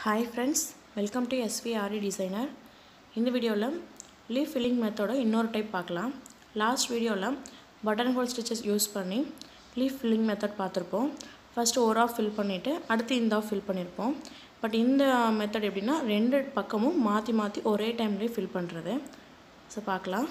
hi friends welcome to SVRE designer இந்த வீடியோவில் leaf filling மெத்தடோட இன்னொரு டைப் பார்க்கலாம் லாஸ்ட் வீடியோவில் பட்டன் ஹோல் ஸ்டிச்சஸ் யூஸ் பண்ணி லீஃப் ஃபில்லிங் மெத்தட் பார்த்துருப்போம் ஃபஸ்ட்டு ஒரு ஆஃப் ஃபில் பண்ணிவிட்டு அடுத்து இந்த ஆஃப் ஃபில் பண்ணியிருப்போம் பட் இந்த மெத்தட் எப்படின்னா ரெண்டு பக்கமும் மாற்றி மாற்றி ஒரே டைம்லேயே ஃபில் பண்ணுறது ஸோ பார்க்கலாம்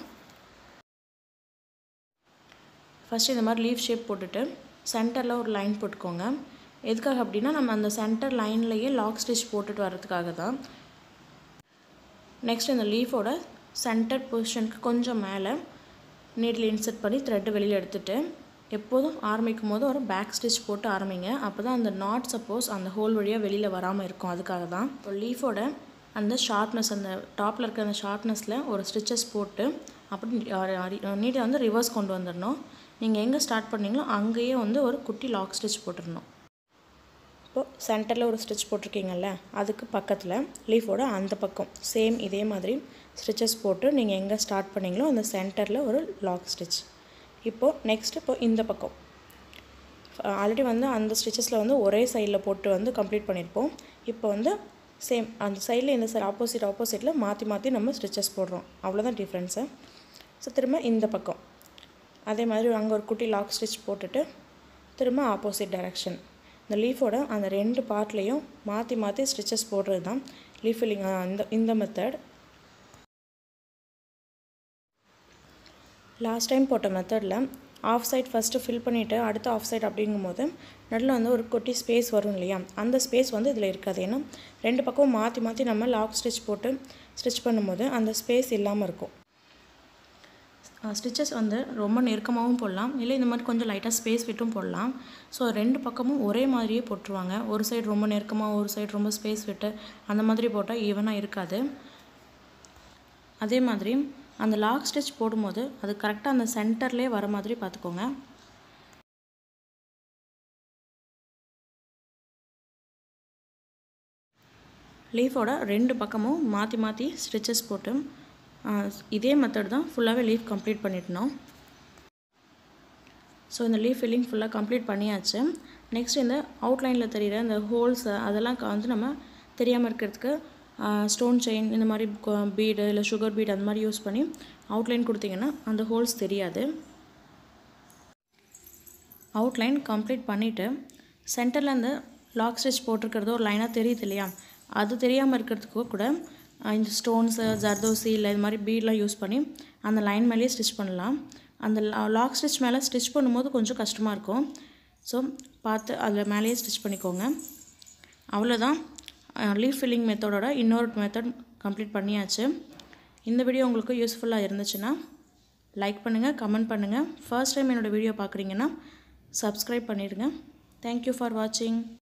ஃபஸ்ட்டு இந்த மாதிரி லீஃப் ஷேப் போட்டுட்டு சென்டரில் ஒரு லைன் போட்டுக்கோங்க எதுக்காக அப்படின்னா நம்ம அந்த சென்டர் லைன்லேயே லாக் ஸ்டிச் போட்டுட்டு வர்றதுக்காக தான் நெக்ஸ்ட் இந்த லீஃபோட சென்டர் பொசிஷனுக்கு கொஞ்சம் மேலே நீட்டில் இன்சர்ட் பண்ணி த்ரெட்டு வெளியில் எடுத்துகிட்டு எப்போதும் ஆரம்பிக்கும் போது ஒரு பேக் ஸ்டிச் போட்டு ஆரம்பிங்க அப்போ தான் அந்த நாட் சப்போஸ் அந்த ஹோல் வழியாக வெளியில் வராமல் இருக்கும் அதுக்காக தான் இப்போ லீஃபோட அந்த ஷார்ப்னஸ் அந்த டாப்பில் இருக்க அந்த ஷார்ப்னஸில் ஒரு ஸ்டிச்சஸ் போட்டு அப்படி நீட்டை வந்து ரிவர்ஸ் கொண்டு வந்துடணும் நீங்கள் எங்கே ஸ்டார்ட் பண்ணீங்களோ அங்கேயே வந்து ஒரு குட்டி லாக் ஸ்டிச் போட்டுடணும் இப்போது சென்டரில் ஒரு ஸ்டிச் போட்டிருக்கீங்கல்ல அதுக்கு பக்கத்தில் லீஃபோட அந்த பக்கம் சேம் இதே மாதிரி ஸ்டிச்சஸ் போட்டு நீங்கள் எங்கே ஸ்டார்ட் பண்ணீங்களோ அந்த சென்டரில் ஒரு லாக் ஸ்டிச் இப்போது நெக்ஸ்ட் இப்போ இந்த பக்கம் ஆல்ரெடி வந்து அந்த ஸ்டிச்சஸில் வந்து ஒரே சைடில் போட்டு வந்து கம்ப்ளீட் பண்ணியிருப்போம் இப்போ வந்து சேம் அந்த சைடில் இந்த சைடு ஆப்போசிட் ஆப்போசிட்டில் மாற்றி மாற்றி நம்ம ஸ்டிச்சஸ் போடுறோம் அவ்வளோதான் டிஃப்ரென்ஸு ஸோ திரும்ப இந்த பக்கம் அதே மாதிரி அங்கே ஒரு குட்டி லாக் ஸ்டிச் போட்டுட்டு திரும்ப ஆப்போசிட் டைரக்ஷன் இந்த லீஃபோட அந்த ரெண்டு பார்ட்லேயும் மாற்றி மாற்றி ஸ்டிச்சஸ் போடுறது தான் லீஃப் ஃபில்லிங் இந்த இந்த மெத்தட் லாஸ்ட் டைம் போட்ட மெத்தடில் ஆஃப் சைட் ஃபஸ்ட்டு ஃபில் பண்ணிவிட்டு அடுத்த ஆஃப் சைட் அப்படிங்கும்போது நடுவில் வந்து ஒரு குட்டி ஸ்பேஸ் வரும் இல்லையா அந்த ஸ்பேஸ் வந்து இதில் இருக்காது ஏன்னா ரெண்டு பக்கம் மாற்றி மாற்றி நம்ம லாக் ஸ்டிச் போட்டு ஸ்டிச் பண்ணும்போது அந்த ஸ்பேஸ் இல்லாமல் இருக்கும் ஸ்டிச்சஸ் வந்து ரொம்ப நெருக்கமாகவும் போடலாம் இல்லை இந்த மாதிரி கொஞ்சம் லைட்டாக ஸ்பேஸ் விட்டும் போடலாம் ஸோ ரெண்டு பக்கமும் ஒரே மாதிரியே போட்டுருவாங்க ஒரு சைடு ரொம்ப நெருக்கமாக ஒரு சைடு ரொம்ப ஸ்பேஸ் விட்டு அந்த மாதிரி போட்டால் ஈவனாக இருக்காது அதே மாதிரி அந்த லாக் ஸ்டிச் போடும்போது அது கரெக்டாக அந்த சென்டர்லேயே வர மாதிரி பார்த்துக்கோங்க லீஃபோட ரெண்டு பக்கமும் மாற்றி மாற்றி ஸ்டிச்சஸ் போட்டு இதே மெத்தட் தான் ஃபுல்லாகவே லீஃப் கம்ப்ளீட் பண்ணிட்டணும் ஸோ இந்த லீஃப் ஃபில்லிங் ஃபுல்லாக கம்ப்ளீட் பண்ணியாச்சு நெக்ஸ்ட் இந்த அவுட்லைனில் தெரிகிற இந்த ஹோல்ஸ் அதெல்லாம் வந்து நம்ம தெரியாமல் இருக்கிறதுக்கு ஸ்டோன் செயின் இந்த மாதிரி பீடு இல்லை சுகர் பீடு அந்த மாதிரி யூஸ் பண்ணி அவுட்லைன் கொடுத்தீங்கன்னா அந்த ஹோல்ஸ் தெரியாது அவுட்லைன் கம்ப்ளீட் பண்ணிவிட்டு சென்டரில் அந்த லாக் ஸ்டிச் போட்டிருக்கிறது ஒரு லைனாக தெரியுது இல்லையா அது தெரியாமல் இருக்கிறதுக்கு கூட இந்த ஸ்டோன்ஸு ஜர்தோசி இல்லை இது மாதிரி பீட்லாம் யூஸ் பண்ணி அந்த லைன் மேலேயே ஸ்டிச் பண்ணலாம் அந்த லாக் ஸ்டிச் மேலே ஸ்டிச் பண்ணும்போது கொஞ்சம் கஷ்டமாக இருக்கும் ஸோ பார்த்து அதில் மேலேயே ஸ்டிச் பண்ணிக்கோங்க அவ்வளோதான் லீஃப் ஃபில்லிங் மெத்தடோட இன்னொரு மெத்தட் கம்ப்ளீட் பண்ணியாச்சு இந்த வீடியோ உங்களுக்கு யூஸ்ஃபுல்லாக இருந்துச்சுன்னா லைக் பண்ணுங்கள் கமெண்ட் பண்ணுங்கள் ஃபர்ஸ்ட் டைம் என்னோடய வீடியோ பார்க்குறீங்கன்னா சப்ஸ்கிரைப் பண்ணிடுங்க தேங்க்யூ ஃபார் வாட்சிங்